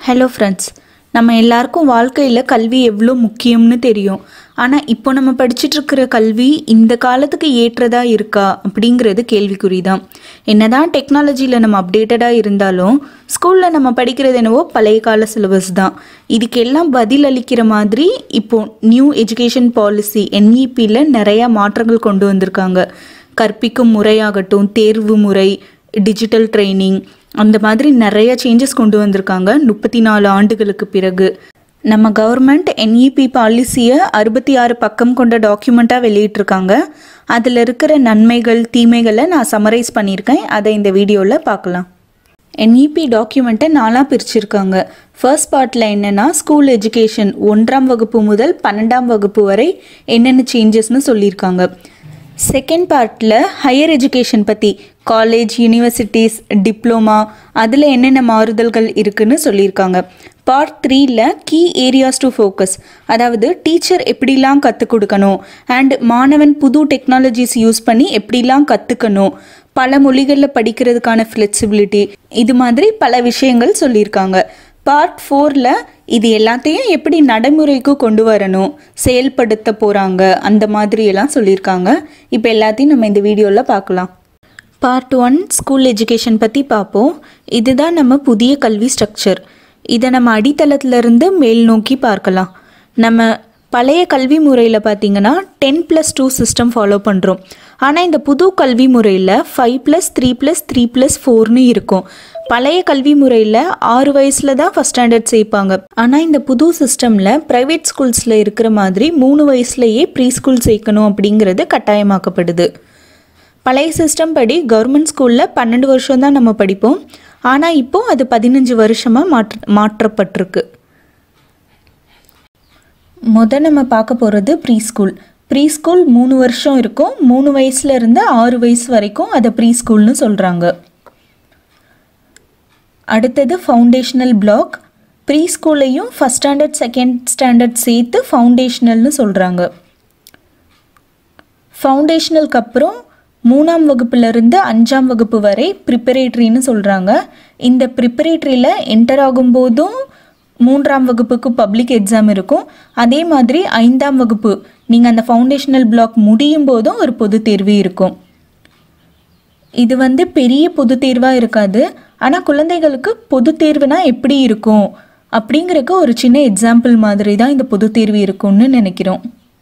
hello friends நம்ம எல்லாருக்கும் வாழ்க்கையில் கல்வி எவ்வளோ முக்கியம்னு தெரியும் ஆனால் இப்போ நம்ம படிச்சுட்டு இருக்கிற கல்வி இந்த காலத்துக்கு ஏற்றதா இருக்கா அப்படிங்கிறது கேள்விக்குறி தான் என்னதான் டெக்னாலஜியில் நம்ம அப்டேட்டடாக இருந்தாலும் ஸ்கூலில் நம்ம படிக்கிறது என்னவோ பழைய கால சிலபஸ் தான் இதுக்கெல்லாம் பதில் அளிக்கிற மாதிரி இப்போ நியூ எஜுகேஷன் பாலிசி என்இபியில் நிறையா மாற்றங்கள் கொண்டு வந்திருக்காங்க கற்பிக்கும் முறையாகட்டும் தேர்வு முறை டிஜிட்டல் ட்ரைனிங் அந்த மாதிரி நிறைய சேஞ்சஸ் கொண்டு வந்திருக்காங்க முப்பத்தி நாலு ஆண்டுகளுக்கு பிறகு நம்ம கவர்மெண்ட் என்இபி பாலிசியை அறுபத்தி ஆறு பக்கம் கொண்ட டாக்குமெண்ட்டாக வெளியிட்டிருக்காங்க அதில் இருக்கிற நன்மைகள் தீமைகளை நான் சமரைஸ் பண்ணியிருக்கேன் அதை இந்த வீடியோவில் பார்க்கலாம் என்இபி டாக்குமெண்ட்டை நாலாக பிரிச்சிருக்காங்க ஃபர்ஸ்ட் பார்ட்டில் என்னென்னா ஸ்கூல் எஜுகேஷன் ஒன்றாம் வகுப்பு முதல் பன்னெண்டாம் வகுப்பு வரை என்னென்ன சேஞ்சஸ்னு சொல்லியிருக்காங்க செகண்ட் பார்ட்டில் ஹையர் எஜுகேஷன் பற்றி காலேஜ் யூனிவர்சிட்டிஸ் டிப்ளமா அதில் என்னென்ன மாறுதல்கள் இருக்குன்னு சொல்லியிருக்காங்க பார்ட் த்ரீல கீ ஏரியாஸ் டு ஃபோக்கஸ் அதாவது டீச்சர் எப்படிலாம் கற்றுக் கொடுக்கணும் அண்ட் மாணவன் புது டெக்னாலஜிஸ் யூஸ் பண்ணி எப்படிலாம் கற்றுக்கணும் பல மொழிகளில் படிக்கிறதுக்கான ஃப்ளெக்சிபிலிட்டி இது மாதிரி பல விஷயங்கள் சொல்லியிருக்காங்க பார்ட் ஃபோரில் இது எல்லாத்தையும் எப்படி நடைமுறைக்கு கொண்டு வரணும் செயல்படுத்த போகிறாங்க அந்த மாதிரி எல்லாம் சொல்லியிருக்காங்க இப்போ எல்லாத்தையும் நம்ம இந்த வீடியோவில் பார்க்கலாம் பார்ட் ஒன் ஸ்கூல் எஜுகேஷன் பற்றி பார்ப்போம் இதுதான் நம்ம புதிய கல்வி ஸ்ட்ரக்சர் இதை நம்ம அடித்தளத்திலிருந்து மேல் நோக்கி பார்க்கலாம் நம்ம பழைய கல்வி முறையில் பார்த்தீங்கன்னா ten plus two system follow பண்ணுறோம் ஆனால் இந்த புது கல்வி முறையில் five plus three plus three plus ஃபோர்னு இருக்கும் பழைய கல்வி முறையில் ஆறு வயசில் தான் ஃபஸ்ட் ஸ்டாண்டர்ட் சேர்ப்பாங்க ஆனால் இந்த புது சிஸ்டமில் ப்ரைவேட் ஸ்கூல்ஸில் இருக்கிற மாதிரி மூணு வயசுலேயே ப்ரீ ஸ்கூல் சேர்க்கணும் அப்படிங்கிறது கட்டாயமாக்கப்படுது பழைய சிஸ்டம் படி கவர்மெண்ட் ஸ்கூலில் பன்னெண்டு வருஷம் தான் நம்ம படிப்போம் ஆனால் இப்போ அது பதினஞ்சு வருஷமாக மாற்ற மாற்றப்பட்டிருக்கு முத நம்ம பார்க்க போகிறது ப்ரீ ஸ்கூல் ப்ரீ ஸ்கூல் மூணு வருஷம் இருக்கும் மூணு வயசுல இருந்து ஆறு வயசு வரைக்கும் அதை ப்ரீ ஸ்கூல்னு சொல்கிறாங்க அடுத்தது ஃபவுண்டேஷனல் பிளாக் ப்ரீ ஸ்கூல்லையும் ஃபஸ்ட் ஸ்டாண்டர்ட் செகண்ட் ஸ்டாண்டர்ட் சேர்த்து ஃபவுண்டேஷனல்னு சொல்கிறாங்க ஃபவுண்டேஷனலுக்கு அப்புறம் மூணாம் வகுப்புலேருந்து அஞ்சாம் வகுப்பு வரை ப்ரிப்பரேட்ரின்னு சொல்கிறாங்க இந்த ப்ரிப்பரேட்ரியில் என்டர் ஆகும்போதும் மூன்றாம் வகுப்புக்கு பப்ளிக் எக்ஸாம் இருக்கும் அதே மாதிரி ஐந்தாம் வகுப்பு நீங்கள் அந்த ஃபவுண்டேஷனல் பிளாக் முடியும் போதும் ஒரு பொது தேர்வு இருக்கும் இது வந்து பெரிய பொது தேர்வாக இருக்காது ஆனால் குழந்தைகளுக்கு பொது தேர்வுனா எப்படி இருக்கும் அப்படிங்கிறக்கு ஒரு சின்ன எக்ஸாம்பிள் மாதிரி தான் இந்த பொது தேர்வு இருக்கும்னு நினைக்கிறோம்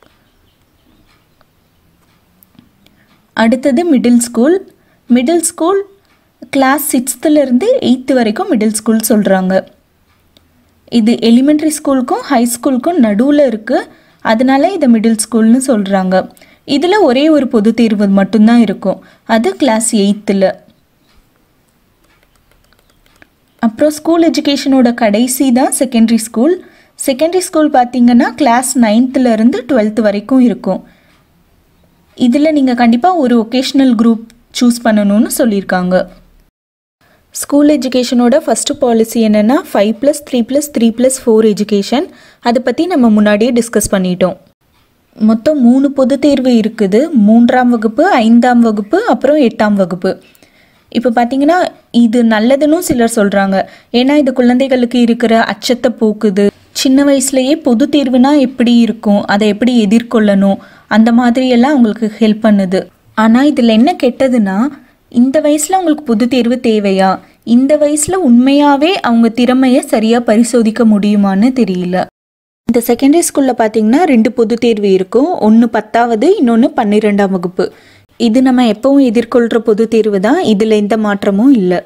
அடுத்தது middle school middle school class சிக்ஸ்த்துலேருந்து எயித்து வரைக்கும் மிடில் ஸ்கூல் சொல்கிறாங்க இது எலிமெண்ட்ரி ஸ்கூலுக்கும் ஹை ஸ்கூலுக்கும் நடுவில் இருக்குது அதனால இதை மிடில் ஸ்கூல்னு சொல்கிறாங்க இதில் ஒரே ஒரு பொது தேர்வு மட்டும்தான் இருக்கும் அது கிளாஸ் எயித்தில் அப்புறம் ஸ்கூல் எஜுகேஷனோட கடைசி தான் செகண்டரி ஸ்கூல் செகண்டரி ஸ்கூல் பார்த்தீங்கன்னா கிளாஸ் நைன்த்துலேருந்து டுவெல்த்து வரைக்கும் இருக்கும் இதில் நீங்கள் கண்டிப்பாக ஒரு ஒகேஷ்னல் குரூப் சூஸ் பண்ணணும்னு சொல்லியிருக்காங்க ஸ்கூல் எஜுகேஷனோட ஃபஸ்ட்டு பாலிசி என்னென்னா five plus three plus three plus four education அதை பற்றி நம்ம முன்னாடியே டிஸ்கஸ் பண்ணிட்டோம் மொத்தம் மூணு பொது தேர்வு இருக்குது மூன்றாம் வகுப்பு ஐந்தாம் வகுப்பு அப்புறம் எட்டாம் வகுப்பு இப்போ பார்த்தீங்கன்னா இது நல்லதுன்னு சிலர் சொல்கிறாங்க ஏன்னா இது குழந்தைகளுக்கு இருக்கிற அச்சத்தை போக்குது சின்ன வயசுலேயே பொது தேர்வுனா எப்படி இருக்கும் அதை எப்படி எதிர்கொள்ளணும் அந்த மாதிரியெல்லாம் அவங்களுக்கு ஹெல்ப் பண்ணுது ஆனால் இதில் என்ன கெட்டதுன்னா இந்த வயசில் உங்களுக்கு பொது தேர்வு தேவையா இந்த வயசில் உண்மையாகவே அவங்க திறமையை சரியாக பரிசோதிக்க முடியுமான்னு தெரியல இந்த செகண்டரி ஸ்கூலில் பார்த்தீங்கன்னா ரெண்டு பொது தேர்வு இருக்கும் ஒன்று பத்தாவது இன்னொன்று பன்னிரெண்டாம் வகுப்பு இது நம்ம எப்பவும் எதிர்கொள்கிற பொது தேர்வு தான் இதில் எந்த மாற்றமும் இல்லை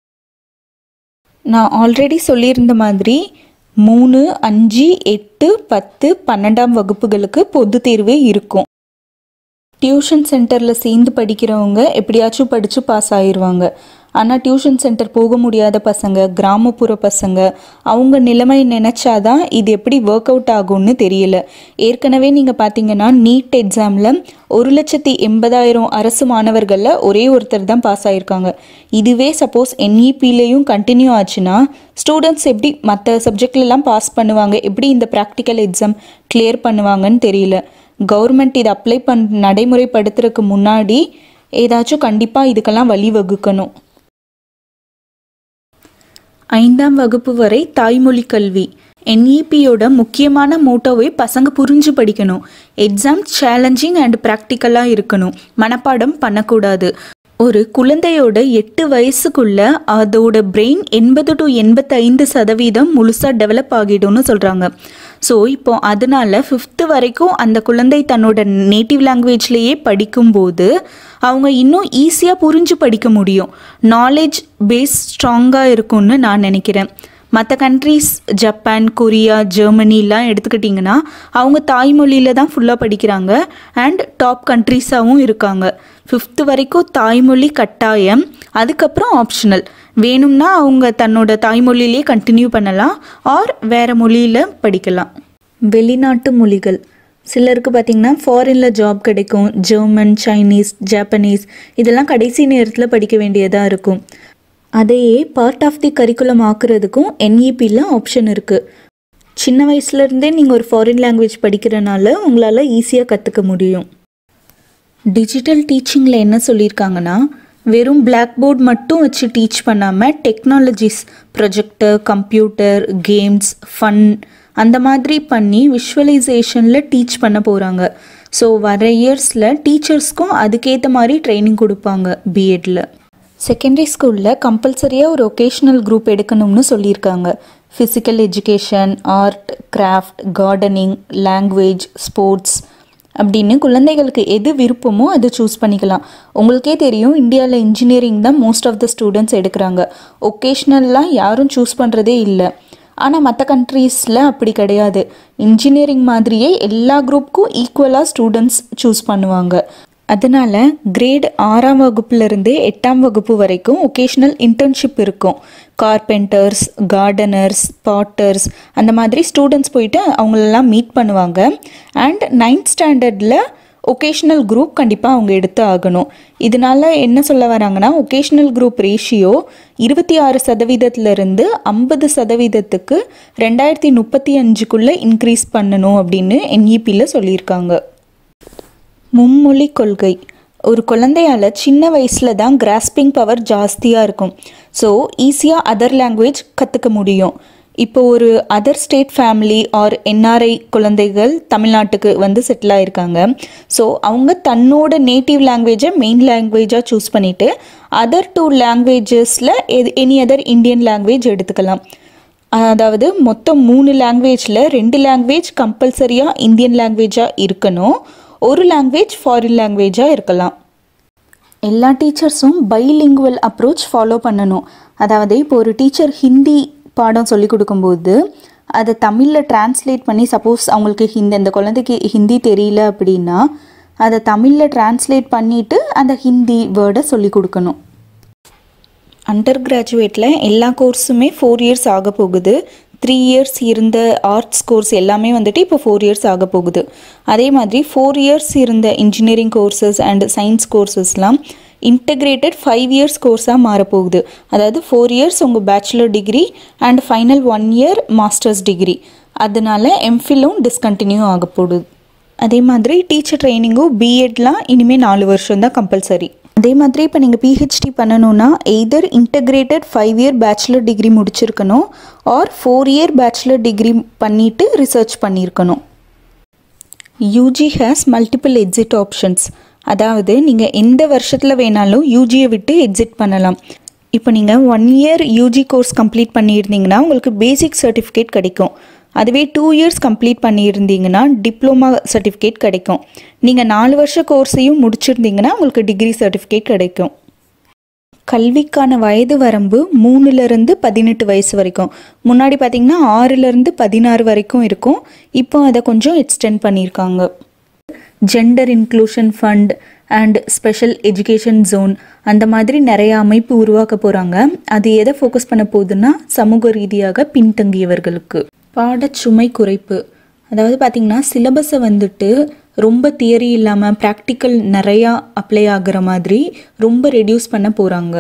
நான் ஆல்ரெடி சொல்லியிருந்த மாதிரி மூணு அஞ்சு எட்டு பத்து பன்னெண்டாம் வகுப்புகளுக்கு பொது தேர்வே இருக்கும் டியூஷன் சென்டரில் சேர்ந்து படிக்கிறவங்க எப்படியாச்சும் படித்து பாஸ் ஆயிடுவாங்க ஆனால் டியூஷன் சென்டர் போக முடியாத பசங்க கிராமப்புற பசங்க அவங்க நிலைமை நினச்சாதான் இது எப்படி ஒர்க் அவுட் ஆகும்னு தெரியல ஏற்கனவே நீங்கள் பார்த்தீங்கன்னா நீட் எக்ஸாமில் ஒரு லட்சத்தி எண்பதாயிரம் அரசு மாணவர்களில் ஒரே ஒருத்தர் தான் பாஸ் ஆகியிருக்காங்க இதுவே சப்போஸ் என்இபிலையும் கண்டினியூ ஆச்சுன்னா ஸ்டூடெண்ட்ஸ் எப்படி மற்ற சப்ஜெக்ட்லலாம் பாஸ் பண்ணுவாங்க எப்படி இந்த ப்ராக்டிக்கல் எக்ஸாம் கிளியர் பண்ணுவாங்கன்னு தெரியல கவர்மெண்ட் இதை அப்ளை பண் நடைமுறைப்படுத்துறதுக்கு முன்னாடி ஏதாச்சும் கண்டிப்பாக இதுக்கெல்லாம் வழி வகுக்கணும் ஐந்தாம் வகுப்பு வரை தாய்மொழி கல்வி என்இபியோட முக்கியமான மோட்டோவை பசங்க புரிஞ்சு படிக்கணும் எக்ஸாம் சேலஞ்சிங் அண்ட் ப்ராக்டிக்கலாக இருக்கணும் மனப்பாடம் பண்ணக்கூடாது ஒரு குழந்தையோட எட்டு வயசுக்குள்ள அதோட பிரெயின் எண்பது டு எண்பத்தைந்து சதவீதம் முழுசாக டெவலப் ஆகிடும்னு சொல்கிறாங்க ஸோ இப்போ அதனால ஃபிஃப்த்து வரைக்கும் அந்த குழந்தை தன்னோட நேட்டிவ் லாங்குவேஜ்லேயே படிக்கும்போது அவங்க இன்னும் ஈஸியாக புரிஞ்சு படிக்க முடியும் நாலேஜ் பேஸ் ஸ்ட்ராங்காக இருக்கும்னு நான் நினைக்கிறேன் மற்ற கண்ட்ரீஸ் ஜப்பான் கொரியா ஜெர்மனிலாம் எடுத்துக்கிட்டிங்கன்னா அவங்க தாய்மொழியில் தான் ஃபுல்லாக படிக்கிறாங்க அண்ட் டாப் கண்ட்ரீஸாகவும் இருக்காங்க ஃபிஃப்த்து வரைக்கும் தாய்மொழி கட்டாயம் அதுக்கப்புறம் ஆப்ஷனல் வேணும்னா அவங்க தன்னோட தாய்மொழியிலே கண்டினியூ பண்ணலாம் ஆர் வேறு மொழியில் படிக்கலாம் வெளிநாட்டு மொழிகள் சிலருக்கு பார்த்திங்கன்னா ஃபாரினில் ஜாப் கிடைக்கும் ஜெர்மன் சைனீஸ் ஜாப்பனீஸ் இதெல்லாம் கடைசி நேரத்தில் படிக்க வேண்டியதாக இருக்கும் அதையே பார்ட் ஆஃப் தி கரிக்குலம் ஆக்குறதுக்கும் என்இபியில் ஆப்ஷன் இருக்குது சின்ன வயசுலேருந்தே நீங்கள் ஒரு ஃபாரின் லாங்குவேஜ் படிக்கிறனால உங்களால் ஈஸியாக கற்றுக்க முடியும் டிஜிட்டல் டீச்சிங்கில் என்ன சொல்லியிருக்காங்கன்னா வெறும் பிளாக் போர்ட் மட்டும் வச்சு டீச் பண்ணாமல் technologies projector computer games fun அந்த மாதிரி பண்ணி விஷுவலைசேஷனில் டீச் பண்ண போகிறாங்க ஸோ வர இயர்ஸில் டீச்சர்ஸ்க்கும் அதுக்கேற்ற மாதிரி ட்ரைனிங் கொடுப்பாங்க பிஎட்டில் செகண்டரி ஸ்கூலில் கம்பல்சரியாக ஒரு ஒகேஷ்னல் குரூப் எடுக்கணும்னு சொல்லியிருக்காங்க physical education art craft gardening language sports அப்படின்னு குழந்தைகளுக்கு எது விருப்பமோ அதை சூஸ் பண்ணிக்கலாம் உங்களுக்கே தெரியும் இந்தியாவில் இன்ஜினியரிங் தான் மோஸ்ட் ஆஃப் த ஸ்டூடெண்ட்ஸ் எடுக்கிறாங்க ஒகேஷ்னல்லாம் யாரும் சூஸ் பண்ணுறதே இல்லை ஆனால் மற்ற கண்ட்ரீஸில் அப்படி கிடையாது இன்ஜினியரிங் மாதிரியே எல்லா குரூப்புக்கும் ஈக்குவலாக ஸ்டூடெண்ட்ஸ் சூஸ் பண்ணுவாங்க அதனால கிரேட் ஆறாம் வகுப்புலேருந்தே எட்டாம் வகுப்பு வரைக்கும் ஒகேஷ்னல் இன்டர்ன்ஷிப் இருக்கும் கார்பெண்டர்ஸ் கார்டனர்ஸ் பாட்டர்ஸ் அந்த மாதிரி ஸ்டூடெண்ட்ஸ் போயிட்டு அவங்களெல்லாம் மீட் பண்ணுவாங்க அண்ட் நைன்த் ஸ்டாண்டர்டில் ஒகேஷ்னல் குரூப் கண்டிப்பாக அவங்க எடுத்து ஆகணும் இதனால என்ன சொல்ல வராங்கன்னா ஒகேஷ்னல் குரூப் ரேஷியோ இருபத்தி ஆறு சதவீதத்திலிருந்து ஐம்பது சதவீதத்துக்கு ரெண்டாயிரத்தி முப்பத்தி அஞ்சுக்குள்ளே இன்க்ரீஸ் பண்ணணும் அப்படின்னு என்இபியில் சொல்லியிருக்காங்க மும்மொழி கொள்கை ஒரு குழந்தையால் சின்ன வயசில் தான் கிராஸ்பிங் பவர் ஜாஸ்தியாக இருக்கும் ஸோ ஈஸியாக அதர் லாங்குவேஜ் கற்றுக்க முடியும் இப்போ ஒரு other state family or NRI குழந்தைகள் தமிழ்நாட்டுக்கு வந்து செட்டில் ஆயிருக்காங்க ஸோ அவங்க தன்னோட நேட்டிவ் லாங்குவேஜை மெயின் லாங்குவேஜாக சூஸ் பண்ணிவிட்டு அதர் டூ லாங்குவேஜஸில் எது எனி அதர் இந்தியன் லாங்குவேஜ் எடுத்துக்கலாம் அதாவது மொத்தம் மூணு லாங்குவேஜில் ரெண்டு லாங்குவேஜ் கம்பல்சரியாக இந்தியன் லாங்குவேஜாக இருக்கணும் ஒரு லாங்குவேஜ் ஃபாரின் லாங்குவேஜாக இருக்கலாம் எல்லா டீச்சர்ஸும் பைலிங்குவல் அப்ரோச் ஃபாலோ பண்ணணும் அதாவது இப்போ ஒரு டீச்சர் ஹிந்தி பாடம் சொல்லி கொடுக்கும்போது அதை தமிழில் டிரான்ஸ்லேட் பண்ணி சப்போஸ் அவங்களுக்கு ஹிந்தி அந்த குழந்தைக்கு ஹிந்தி தெரியல அப்படின்னா அதை தமிழில் டிரான்ஸ்லேட் பண்ணிவிட்டு அந்த ஹிந்தி வேர்டை சொல்லி கொடுக்கணும் அண்டர் கிராஜுவேட்டில் எல்லா கோர்ஸுமே ஃபோர் இயர்ஸ் ஆக போகுது த்ரீ இயர்ஸ் இருந்த ஆர்ட்ஸ் கோர்ஸ் எல்லாமே வந்துட்டு இப்போ ஃபோர் இயர்ஸ் ஆக போகுது அதே மாதிரி ஃபோர் இயர்ஸ் இருந்த இன்ஜினியரிங் கோர்சஸ் அண்ட் சயின்ஸ் கோர்சஸ்லாம் இன்டகிரேட்டட் ஃபைவ் இயர்ஸ் கோர்ஸாக மாறப்போகுது அதாவது ஃபோர் இயர்ஸ் உங்கள் bachelor degree and final one year masters degree அதனால எம்ஃபிலும் டிஸ்கண்டினியூ ஆக போகுது அதே மாதிரி டீச்சர் ட்ரைனிங்கும் பிஎட்லாம் இனிமேல் நாலு வருஷம் தான் கம்பல்சரி அதே மாதிரி இப்போ நீங்கள் பிஹெச்டி பண்ணணும்னா either integrated five year bachelor degree முடிச்சிருக்கணும் or four year bachelor degree பண்ணிவிட்டு ரிசர்ச் பண்ணியிருக்கணும் UG has multiple exit options அதாவது நீங்கள் எந்த வருஷத்தில் வேணாலும் யூஜியை விட்டு எக்ஸிட் பண்ணலாம் இப்போ நீங்கள் one year UG course complete பண்ணியிருந்தீங்கன்னா உங்களுக்கு பேசிக் சர்டிஃபிகேட் கிடைக்கும் அதுவே டூ இயர்ஸ் கம்ப்ளீட் பண்ணியிருந்தீங்கன்னா டிப்ளமா சர்டிஃபிகேட் கிடைக்கும் நீங்கள் நாலு வருஷ கோர்ஸையும் முடிச்சிருந்தீங்கன்னா உங்களுக்கு டிகிரி சர்டிஃபிகேட் கிடைக்கும் கல்விக்கான வயது வரம்பு மூணுலேருந்து பதினெட்டு வயசு வரைக்கும் முன்னாடி பார்த்தீங்கன்னா ஆறுலேருந்து பதினாறு வரைக்கும் இருக்கும் இப்போ அதை கொஞ்சம் எக்ஸ்டெண்ட் பண்ணியிருக்காங்க gender inclusion fund and special education zone அந்த மாதிரி நிறைய அமைப்பு உருவாக்க போகிறாங்க அது எதை ஃபோக்கஸ் பண்ண போகுதுன்னா சமூக ரீதியாக பின்தங்கியவர்களுக்கு பாடச்சுமை குறைப்பு அதாவது பார்த்திங்கன்னா சிலபஸை வந்துட்டு ரொம்ப தியரி இல்லாமல் ப்ராக்டிக்கல் நிறையா அப்ளை ஆகிற மாதிரி ரொம்ப ரெடியூஸ் பண்ண போகிறாங்க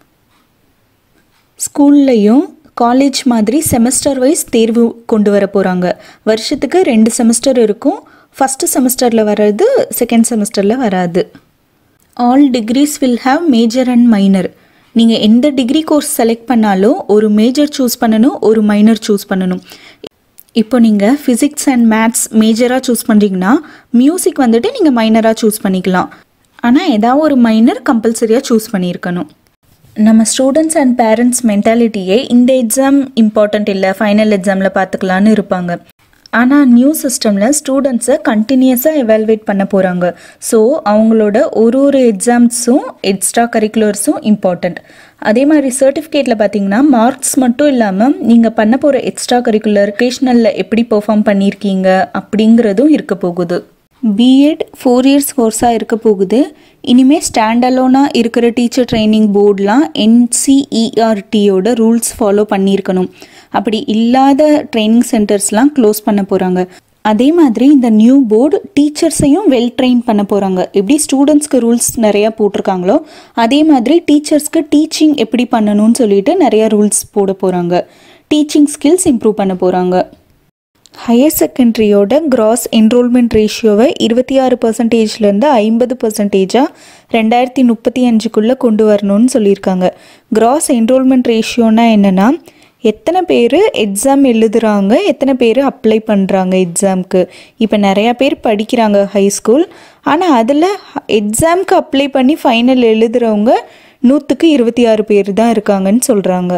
ஸ்கூல்லையும் காலேஜ் மாதிரி செமஸ்டர் வைஸ் தேர்வு கொண்டு வர போகிறாங்க வருஷத்துக்கு ரெண்டு செமஸ்டர் இருக்கும் ஃபஸ்ட்டு செமஸ்டரில் வர்றது செகண்ட் செமஸ்டரில் வராது all degrees will have major and minor நீங்கள் எந்த டிகிரி கோர்ஸ் செலக்ட் பண்ணாலும் ஒரு மேஜர் சூஸ் பண்ணணும் ஒரு மைனர் சூஸ் பண்ணணும் இப்போ நீங்கள் ஃபிசிக்ஸ் அண்ட் மேத்ஸ் மேஜராக சூஸ் பண்ணுறீங்கன்னா மியூசிக் வந்துட்டு நீங்கள் மைனராக சூஸ் பண்ணிக்கலாம் ஆனால் ஏதாவது ஒரு மைனர் கம்பல்சரியாக சூஸ் பண்ணியிருக்கணும் நம்ம ஸ்டூடெண்ட்ஸ் அண்ட் பேரண்ட்ஸ் மென்டாலிட்டியே இந்த எக்ஸாம் இம்பார்ட்டண்ட் இல்லை ஃபைனல் எக்ஸாமில் பார்த்துக்கலான்னு இருப்பாங்க ஆனால் நியூ சிஸ்டமில் ஸ்டூடெண்ட்ஸை கண்டினியூஸாக எவால்வேட் பண்ண போகிறாங்க ஸோ அவங்களோட ஒரு ஒரு எக்ஸாம்ஸும் எக்ஸ்ட்ரா கரிக்குலர்ஸும் இம்பார்ட்டண்ட் அதே மாதிரி சர்டிஃபிகேட்டில் பார்த்தீங்கன்னா மார்க்ஸ் மட்டும் இல்லாமல் நீங்கள் பண்ண போகிற எக்ஸ்ட்ரா கரிக்குலர் ஒகேஷ்னலில் எப்படி பெர்ஃபார்ம் பண்ணியிருக்கீங்க அப்படிங்கிறதும் இருக்க போகுது பிஎட் ஃபோர் இயர்ஸ் கோர்ஸாக இருக்க போகுது இனிமேல் ஸ்டாண்ட் அலோனாக இருக்கிற டீச்சர் ட்ரைனிங் போர்டெலாம் என்சிஇஆர்டியோட ரூல்ஸ் ஃபாலோ பண்ணியிருக்கணும் அப்படி இல்லாத ட்ரைனிங் சென்டர்ஸ்லாம் க்ளோஸ் பண்ண போகிறாங்க அதே மாதிரி இந்த நியூ போர்டு டீச்சர்ஸையும் வெல் ட்ரெயின் பண்ண போகிறாங்க எப்படி ஸ்டூடெண்ட்ஸ்க்கு ரூல்ஸ் நிறையா போட்டிருக்காங்களோ அதே மாதிரி டீச்சர்ஸ்க்கு டீச்சிங் எப்படி பண்ணணும்னு சொல்லிட்டு நிறையா ரூல்ஸ் போட போகிறாங்க டீச்சிங் ஸ்கில்ஸ் இம்ப்ரூவ் பண்ண போகிறாங்க ஹையர் செகண்டரியோட கிராஸ் என்ரோல்மெண்ட் ரேஷியோவை இருபத்தி ஆறு பர்சன்டேஜ்லேருந்து ஐம்பது பர்சன்டேஜாக ரெண்டாயிரத்தி முப்பத்தி அஞ்சுக்குள்ளே கொண்டு வரணும்னு சொல்லியிருக்காங்க கிராஸ் என்ரோல்மெண்ட் ரேஷியோனா என்னென்னா எத்தனை பேர் எக்ஸாம் எழுதுகிறாங்க எத்தனை பேர் அப்ளை பண்ணுறாங்க எக்ஸாமுக்கு இப்போ நிறையா பேர் படிக்கிறாங்க ஹை ஸ்கூல் ஆனால் அதில் எக்ஸாமுக்கு அப்ளை பண்ணி ஃபைனல் எழுதுகிறவங்க நூற்றுக்கு இருபத்தி ஆறு பேர் தான் இருக்காங்கன்னு சொல்கிறாங்க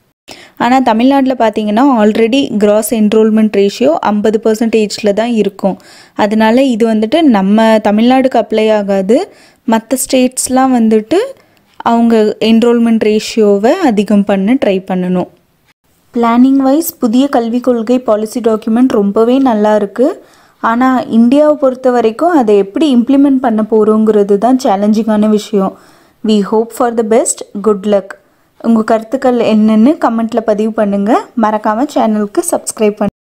ஆனால் தமிழ்நாட்டில் பார்த்தீங்கன்னா ஆல்ரெடி கிராஸ் என்ரோல்மெண்ட் ரேஷியோ ஐம்பது பர்சன்டேஜில் தான் இருக்கும் அதனால இது வந்துட்டு நம்ம தமிழ்நாடுக்கு அப்ளை ஆகாது மற்ற ஸ்டேட்ஸ்லாம் வந்துட்டு அவங்க என்ரோல்மெண்ட் ரேஷியோவை அதிகம் பண்ண ட்ரை பண்ணணும் பிளானிங் வைஸ் புதிய கல்விக் கொள்கை பாலிசி டாக்குமெண்ட் ரொம்பவே நல்லா இருக்குது ஆனால் இந்தியாவை பொறுத்த வரைக்கும் அதை எப்படி இம்ப்ளிமெண்ட் பண்ண போகிறோங்கிறது தான் சேலஞ்சிங்கான விஷயம் we hope for the best good luck உங்கள் கருத்துக்கள் என்னென்னு கமெண்ட்டில் பதிவு பண்ணுங்கள் மறக்காமல் சேனலுக்கு சப்ஸ்கிரைப் பண்ணு